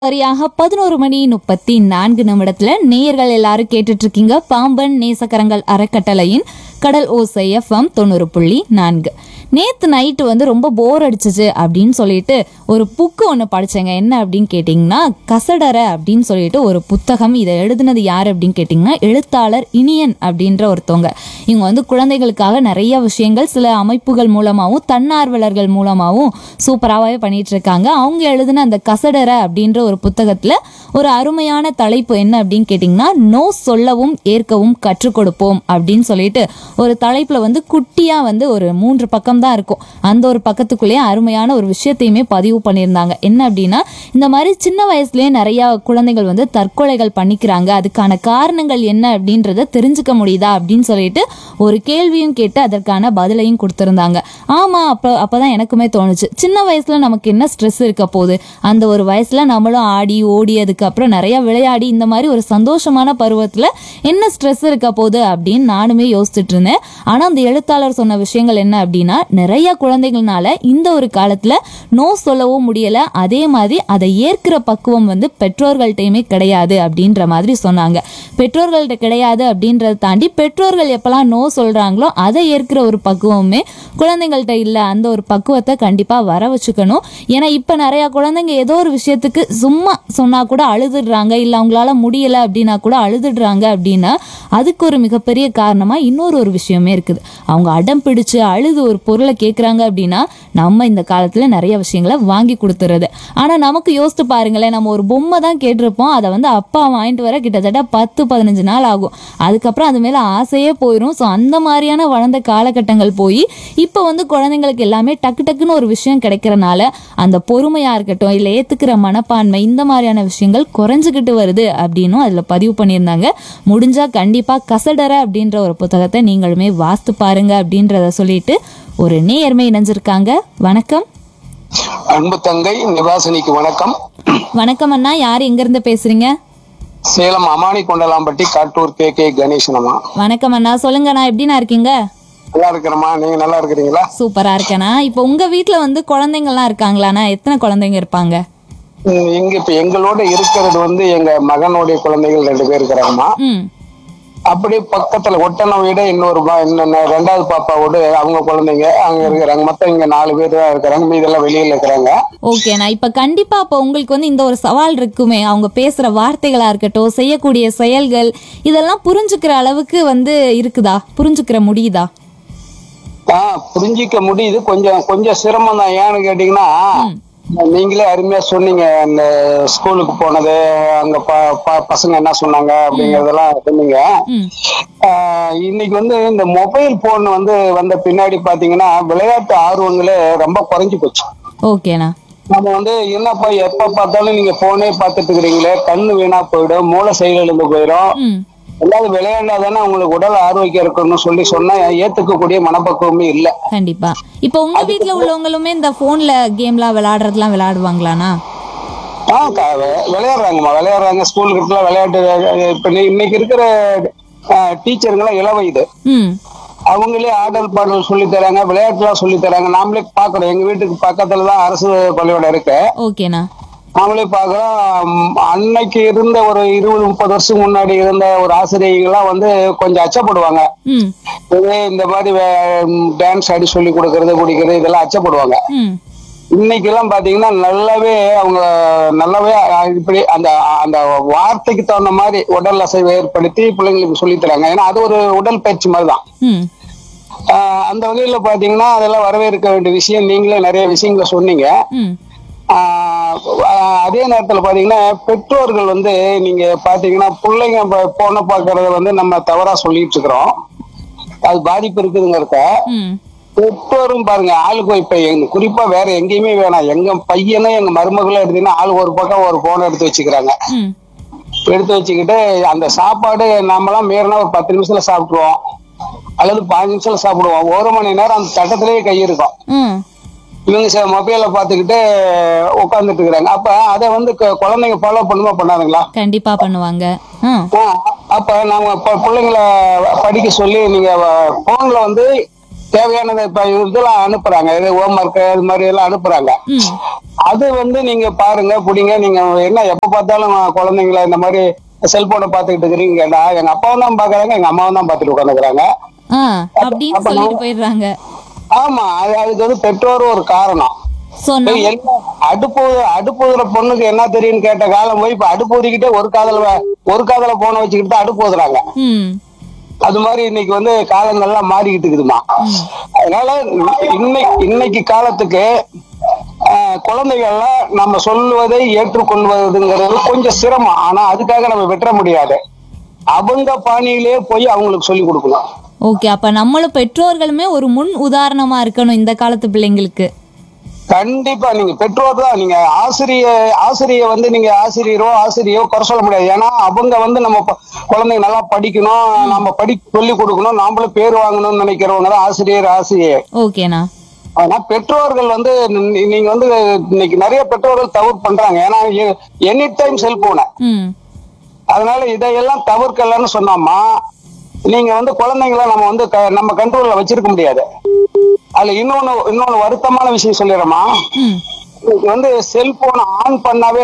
சரியாக பதினோரு மணி முப்பத்தி நான்கு நிமிடத்துல நேயர்கள் எல்லாரும் கேட்டுட்டு இருக்கீங்க பாம்பன் நேசக்கரங்கள் அறக்கட்டளையின் கடல் ஓசை எஃப்எம் தொண்ணூறு புள்ளி நான்கு நேத்து நைட்டு வந்து ரொம்ப போர் அடிச்சிச்சு அப்படின்னு சொல்லிட்டு ஒரு புக்கு ஒன்று படிச்சேங்க என்ன அப்படின்னு கேட்டிங்கன்னா கசடரை அப்படின்னு சொல்லிட்டு ஒரு புத்தகம் இதை எழுதுனது யார் அப்படின்னு கேட்டிங்கன்னா எழுத்தாளர் இனியன் அப்படின்ற ஒருத்தவங்க இவங்க வந்து குழந்தைகளுக்காக நிறைய விஷயங்கள் சில அமைப்புகள் மூலமாகவும் தன்னார்வலர்கள் மூலமாகவும் சூப்பராகவே பண்ணிட்டு இருக்காங்க அவங்க எழுதின அந்த கசடரை அப்படின்ற ஒரு புத்தகத்தில் ஒரு அருமையான தலைப்பு என்ன அப்படின்னு கேட்டிங்கன்னா நோ சொல்லவும் ஏற்கவும் கற்றுக் கொடுப்போம் அப்படின்னு சொல்லிட்டு ஒரு தலைப்பில் வந்து குட்டியாக வந்து ஒரு மூன்று பக்கம் தான் இருக்கும் அந்த ஒரு பக்கத்துக்குள்ளேயே அருமையான ஒரு விஷயத்தையுமே பதிவு பண்ணியிருந்தாங்க என்ன அப்படின்னா இந்த மாதிரி சின்ன வயசுலயே நிறைய குழந்தைகள் வந்து தற்கொலைகள் பண்ணிக்கிறாங்க அதுக்கான காரணங்கள் என்ன அப்படின்றத தெரிஞ்சுக்க முடியுதா அப்படின்னு சொல்லிட்டு ஒரு கேள்வியும் கேட்டு அதற்கான பதிலையும் கொடுத்துருந்தாங்க ஆமா அப்போ அப்பதான் எனக்குமே தோணுச்சு சின்ன வயசுல நமக்கு என்ன ஸ்ட்ரெஸ் இருக்க போகுது அந்த ஒரு வயசுல நம்மளும் ஆடி ஓடி அதுக்கப்புறம் நிறைய விளையாடி இந்த மாதிரி ஒரு சந்தோஷமான பருவத்துல என்ன ஸ்ட்ரெஸ் இருக்க போகுது அப்படின்னு நானுமே யோசிச்சுட்டு இருந்தேன் ஆனா அந்த எழுத்தாளர் சொன்ன விஷயங்கள் என்ன அப்படின்னா நிறைய குழந்தைகள்னால இந்த ஒரு காலத்துல நோ சொல்லவும் முடியல அதே மாதிரி அதை ஏற்கிற பக்குவம் வந்து பெற்றோர்கள்ட்டையுமே கிடையாது அப்படின்ற மாதிரி சொன்னாங்க பெற்றோர்கள்ட்ட கிடையாது அப்படின்றத தாண்டி பெற்றோர்கள் எப்பெல்லாம் நோ சொல்றாங்களோ அதை ஏற்கிற ஒரு பக்குவமே குழந்தைங்கள்ட்ட இல்ல அந்த ஒரு பக்குவத்தை கண்டிப்பா வர வச்சுக்கணும் ஏன்னா இப்ப நிறைய குழந்தைங்க ஏதோ ஒரு விஷயத்துக்கு சும்மா சொன்னா கூட அழுதுடுறாங்க இல்ல அவங்களால முடியல அப்படின்னா கூட அழுதுடுறாங்க அப்படின்னா அதுக்கு ஒரு மிகப்பெரிய காரணமா இன்னொரு ஒரு விஷயமே இருக்குது அவங்க அடம் பிடிச்சு அழுது ஒரு பொருளை கேட்குறாங்க அப்படின்னா நம்ம இந்த காலத்துல நிறைய விஷயங்களை வாங்கி கொடுத்துறது ஆனா நமக்கு யோசித்து பாருங்களேன் நம்ம ஒரு பொம்மை தான் கேட்டிருப்போம் அதை வந்து அப்பா வாங்கிட்டு வர கிட்டத்தட்ட பத்து பதினஞ்சு நாள் ஆகும் அதுக்கப்புறம் அது மேல ஆசையே போயிடும் ஸோ அந்த மாதிரியான வளர்ந்த காலகட்டங்கள் போய் இப்போ வந்து குழந்தைங்களுக்கு எல்லாமே டக்கு டக்குன்னு ஒரு விஷயம் கிடைக்கிறனால அந்த பொறுமையா இருக்கட்டும் இல்லை ஏத்துக்கிற மனப்பான்மை இந்த மாதிரியான விஷயங்கள் குறைஞ்சுக்கிட்டு வருது அப்படின்னும் அதுல பதிவு பண்ணியிருந்தாங்க முடிஞ்சா கண்டிப்பா கசடர அப்படின்ற ஒரு புத்தகத்தை நீங்களுமே வாஸ்து பாருங்க அப்படின்றத சொல்லிட்டு ஒரு நேயர்மை இணைஞ்சிருக்காங்க வணக்கம் அன்பு தங்கை நிவாசினிக்கு வணக்கம் வணக்கம் அண்ணா யார் எங்க இருந்து பேசுறீங்க சேலம் அமானி கொண்டலாம்பட்டி காட்டூர் கே கே கணேசனம்மா வணக்கம் அண்ணா சொல்லுங்க அண்ணா எப்படிண்ணா இருக்கீங்க நல்லா இருக்கிறேம்மா நீங்க நல்லா இருக்கிறீங்களா சூப்பரா இருக்கேண்ணா இப்போ உங்க வீட்ல வந்து குழந்தைங்கள்லாம் இருக்காங்களாண்ணா எத்தனை குழந்தைங்க இருப்பாங்க ம், இங்க இப்ப எங்களோட இருக்கிறது வந்து எங்க மகனுடைய குழந்தைகள் ரெண்டு பேர் இருக்கிறாங்கம்மா ம் அப்படி பக்கத்துல ஒட்டனை வீடு இன்னொரு ம- இன்னொன்னு ரெண்டாவது பாப்பாவோட அவங்க குழந்தைங்க அங்க இருக்கிறாங்க மொத்தம் இங்க நாலு பேர் தான் இருக்கிறாங்க மீதெல்லாம் வெளியில இருக்கிறாங்க ஓகேண்ணா இப்ப கண்டிப்பா அப்போ உங்களுக்கு வந்து இந்த ஒரு சவால் இருக்குமே அவங்க பேசுற வார்த்தைகளா இருக்கட்டும் செய்யக்கூடிய செயல்கள் இதெல்லாம் புரிஞ்சுக்கிற அளவுக்கு வந்து இருக்குதா புரிஞ்சுக்கிற முடியுதா ஆஹ் புரிஞ்சிக்க முடியுது கொஞ்சம் கொஞ்சம் சிரமம் தான் ஏன்னு கேட்டீங்கன்னா நீங்களே அருமையா சொன்னீங்க அந்த ஸ்கூலுக்கு போனது அங்க ப- ப- பசங்க என்ன சொன்னாங்க அப்படிங்கறதெல்லாம் சொன்னீங்க ம் ஆஹ் இன்னைக்கு வந்து இந்த மொபைல் போன் வந்து வந்த பின்னாடி பாத்தீங்கன்னா விளையாட்டு ஆர்வங்களே ரொம்ப குறைஞ்சு போச்சு ஓகேண்ணா நம்ம வந்து என்னப்பா எப்ப பார்த்தாலும் நீங்க போனே பார்த்துட்டு இருக்கிறீங்களே கண்ணு வீணா போயிடும் மூளை செயலிழந்து போயிடும் ம் எல்லாவது விளையாண்டாதானே உங்களுக்கு உடல் ஆரோக்கியம் இருக்கணும்னு சொல்லி சொன்னா ஏத்துக்கக்கூடிய மனப்பக்குவமே இல்ல கண்டிப்பா இப்போ உங்க வீட்ல உள்ளவங்களுமே இந்த போன்ல கேம்லாம் விளையாடுறதுலாம் விளையாடுவாங்களாண்ணா ஆ க- வெ- விளையாடுறாங்கம்மா விளையாடுறாங்க ஸ்கூல் கிட்ட விளையாட்டு அஹ் இப்ப நீ- இன்னைக்கு இருக்கிற டீச்சருங்களாம் இளவயது ம் அவங்களே ஆடல் பாடல் சொல்லி தராங்க விளையாட்டுலாம் சொல்லி தராங்க நாமளே பாக்குறோம் எங்க வீட்டுக்கு பக்கத்துல தான் அரசு பள்ளிக்கூடம் இருக்கு ஓகேண்ணா நாமளே பாக்குறோம் உம், அன்னைக்கு இருந்த ஒரு இருபது முப்பது வருஷம் முன்னாடி இருந்த ஒரு ஆசிரியர்கள்லாம் வந்து கொஞ்சம் அச்சப்படுவாங்க ம் இதே இந்த மாதிரி டான்ஸ் ஆடி சொல்லி கொடுக்கறது பிடிக்கிறது இதெல்லாம் அச்சப்படுவாங்க ம் இன்னைக்கு எல்லாம் பாத்தீங்கன்னா நல்லாவே அவங்க நல்லாவே அஹ், இப்படி அந்த அந்த வார்த்தைக்கு தகுந்த மாதிரி உடல் அசைவை ஏற்படுத்தி பிள்ளைங்களுக்கு சொல்லித் தராங்க ஏன்னா அது ஒரு உடல் பயிற்சி மாதிரி தான் ம் ஆஹ், அந்த வகையில பாத்தீங்கன்னா அதெல்லாம் வரவேற்க வேண்டிய விஷயம் நீங்களே நிறைய விஷயங்களை சொன்னீங்க ம் ஆஹ், ஆஹ், அதே நேரத்துல பாத்தீங்கன்னா பெற்றோர்கள் வந்து நீங்க பாத்தீங்கன்னா பிள்ளைங்க போன பாக்குறத வந்து நம்ம தவறா சொல்லிட்டு இருக்கிறோம் அது பாதிப்பு இருக்குதுங்கிறத ம் பெற்றோரும் பாருங்க ஆளுக்கு இப்ப எங்க குறிப்பா வேற எங்கேயுமே வேணாம் எங்க பையனும் எங்க மருமகளும் எடுத்தீங்கன்னா ஆள் ஒரு பக்கம் ஒரு போன் எடுத்து வச்சுக்கிறாங்க ம் எடுத்து வச்சுக்கிட்டு அந்த சாப்பாடு நாமெல்லாம் மீறினா ஒரு பத்து நிமிஷத்துல சாப்பிட்டுருவோம் அல்லது பாஞ்சு நிமிஷத்துல சாப்பிடுவோம் ஒரு மணி நேரம் அந்த தட்டத்திலேயே கை இருக்கும் ம் இவங்க சில மொபைல பாத்துக்கிட்டு உட்காந்துட்டு இருக்கிறாங்க அப்ப அதை வந்து கு- குழந்தைங்க ஃபாலோ பண்ணுமா பண்ணாதுங்களா கண்டிப்பா பண்ணுவாங்க ஆ ஆ, அப்ப நாம ப- பிள்ளைங்களை படிக்க சொல்லி நீங்க போன்ல வந்து தேவையானதை இப்ப இதெல்லாம் அனுப்புறாங்க இது ஹோம்ஒர்க் இது மாதிரி எல்லாம் அனுப்புறாங்க ம் அது வந்து நீங்க பாருங்க புடிங்க நீங்க என்ன எப்ப பார்த்தாலும் குழந்தைங்கள இந்த மாதிரி செல்போனை பாத்துக்கிட்டு இருக்கிறீங்க கேட்டா எங்க அப்பாவும் தான் பாக்குறாங்க எங்க அம்மாவும் தான் பாத்துட்டு உட்காந்துக்கிறாங்க ஆ அப்படின்னு சொல்லிட்டு போயிடுறாங்க ஆமா அது அதுக்கு வந்து பெற்றோரும் ஒரு காரணம் ஸோ இப்ப எல்லாம் அடுப்பு அடுப்புதுற பொண்ணுக்கு என்ன தெரியும்னு கேட்ட காலம் போய் இப்ப அடுப்பு ஊதிக்கிட்டே ஒரு காதல வ- ஒரு காதல போன வச்சுக்கிட்டு தான் அடுப்பு ஊதுறாங்க ம் அது மாதிரி இன்னைக்கு வந்து காலங்கள்லாம் மாறிக்கிட்டு இருக்குதுமா அதனால இன்னைக்கு இன்னைக்கு காலத்துக்கு ஆஹ், குழந்தைகள்லாம் நம்ம சொல்லுவதை ஏற்றுக்கொள்வதுங்கிறது கொஞ்சம் சிரமம் ஆனா அதுக்காக நம்ம வெற்ற முடியாது அவங்க பாணியிலே போய் அவங்களுக்கு சொல்லி கொடுக்கணும் ஓகே அப்ப நம்மளும் பெற்றோர்களுமே ஒரு முன் உதாரணமா இருக்கணும் இந்த காலத்து பிள்ளைங்களுக்கு கண்டிப்பா நீங்க பெற்றோர் தான் நீங்க ஆசிரிய ஆசிரிய வந்து நீங்க ஆசிரியரோ ஆசிரியோ குறை சொல்ல முடியாது ஏன்னா அவங்க வந்து நம்ம ப- குழந்தைங்க நல்லா படிக்கணும் நம்ம படி சொல்லி கொடுக்கணும் நாமளும் பேர் வாங்கணும்னு நினைக்கிறவங்க தான் ஆசிரியர் ஆசிரியர் ஓகேண்ணா ஆனா பெற்றோர்கள் வந்து நீ- நீங்க வந்து இன்னைக்கு நிறைய பெற்றோர்கள் தவறு பண்றாங்க ஏன்னா எனி டைம் செல்போனை ம் அதனால இதையெல்லாம் தவிர்க்கலன்னு சொன்னாமா நீங்க வந்து குழந்தைங்கள நம்ம வந்து க- நம்ம கண்ட்ரோல்ல வச்சிருக்க முடியாது அதுல இன்னொன்னு இன்னொன்னு வருத்தமான விஷயம் சொல்லிடுறோமா ம் இன்னைக்கு வந்து செல்போனை ஆன் பண்ணாவே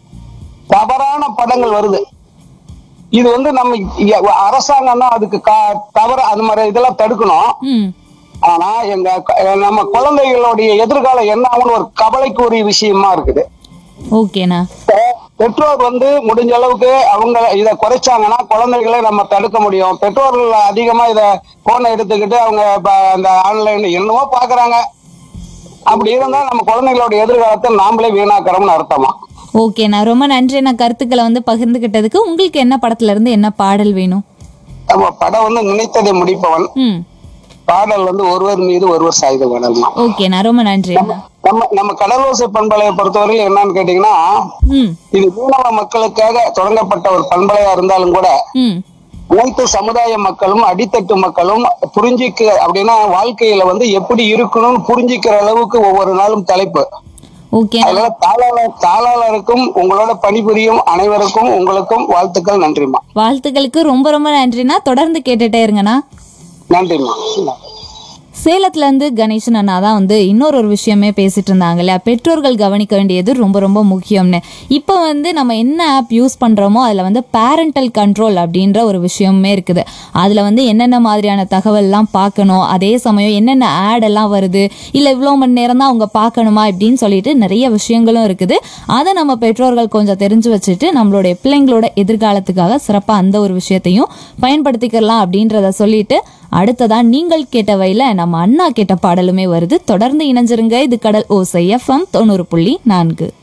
தவறான படங்கள் வருது இது வந்து நம்ம இ- அரசாங்கம் தான் அதுக்கு கா- தவறு அது மாதிரி இதெல்லாம் தடுக்கணும் ம் ஆனா எங்க க- நம்ம குழந்தைகளுடைய எதிர்காலம் என்ன ஆகும்னு ஒரு கவலைக்குரிய விஷயமா இருக்குது ஓகேண்ணா பெ- பெற்றோர் வந்து முடிஞ்ச அளவுக்கு அவங்க இத குறைச்சாங்கன்னா குழந்தைகளை நம்ம தடுக்க முடியும் பெற்றோர்கள் அதிகமா இத போனை எடுத்துக்கிட்டு அவங்க ப- அந்த ஆன்லைன் என்னமோ பாக்குறாங்க அப்படி இருந்தா நம்ம குழந்தைகளோட எதிர்காலத்தை நாமளே வீணாக்குறோம்னு அர்த்தமா ஓகேண்ணா ரொம்ப நன்றி நான் கருத்துக்களை வந்து பகிர்ந்துகிட்டதுக்கு உங்களுக்கு என்ன படத்துல இருந்து என்ன பாடல் வேணும் நம்ம படம் வந்து நினைத்ததை முடிப்பவன் ம் பாடல் வந்து ஒருவர் மீது ஒருவர் சாயுத வேணாமா ஓகேண்ணா ரொம்ப நன்றி அண்ணா நம்ம நம்ம கடலோசை பண்பலையை பொறுத்தவரையில் என்னன்னு கேட்டீங்கன்னா ம் இது மீனவ மக்களுக்காக தொடங்கப்பட்ட ஒரு பண்பலையா இருந்தாலும் கூட ம் அனைத்து சமுதாய மக்களும் அடித்தட்டு மக்களும் புரிஞ்சிக்க அப்படின்னா வாழ்க்கையில வந்து எப்படி இருக்கணும்னு புரிஞ்சிக்கிற அளவுக்கு ஒவ்வொரு நாளும் தலைப்பு ஓகே அதனால தாளாளர் தாளாளருக்கும் உங்களோட பணிபுரியும் அனைவருக்கும் உங்களுக்கும் வாழ்த்துக்கள் நன்றிம்மா வாழ்த்துக்களுக்கு ரொம்ப ரொம்ப நன்றிண்ணா தொடர்ந்து கேட்டுட்டே இருங்கண்ணா நன்றிம்மா சேலத்துல இருந்து கணேசன் அண்ணா தான் வந்து இன்னொரு ஒரு விஷயமே பேசிட்டு இருந்தாங்க இல்லையா பெற்றோர்கள் கவனிக்க வேண்டியது ரொம்ப ரொம்ப முக்கியம்னு இப்போ வந்து நம்ம என்ன ஆப் யூஸ் பண்றோமோ அதுல வந்து பேரண்டல் கண்ட்ரோல் அப்படின்ற ஒரு விஷயமே இருக்குது அதுல வந்து என்னென்ன மாதிரியான தகவல்லாம் பார்க்கணும் அதே சமயம் என்னென்ன ஆட் எல்லாம் வருது இல்ல இவ்வளோ மணி நேரம் தான் அவங்க பார்க்கணுமா இப்படின்னு சொல்லிட்டு நிறைய விஷயங்களும் இருக்குது அதை நம்ம பெற்றோர்கள் கொஞ்சம் தெரிஞ்சு வச்சுட்டு நம்மளுடைய பிள்ளைங்களோட எதிர்காலத்துக்காக சிறப்பா அந்த ஒரு விஷயத்தையும் பயன்படுத்திக்கலாம் அப்படின்றத சொல்லிட்டு அடுத்ததா நீங்கள் கேட்டவையில நம்ம அண்ணா கேட்ட பாடலுமே வருது தொடர்ந்து இணைஞ்சிருங்க இது கடல் ஓசை எஃப்எம் தொண்ணூறு புள்ளி நான்கு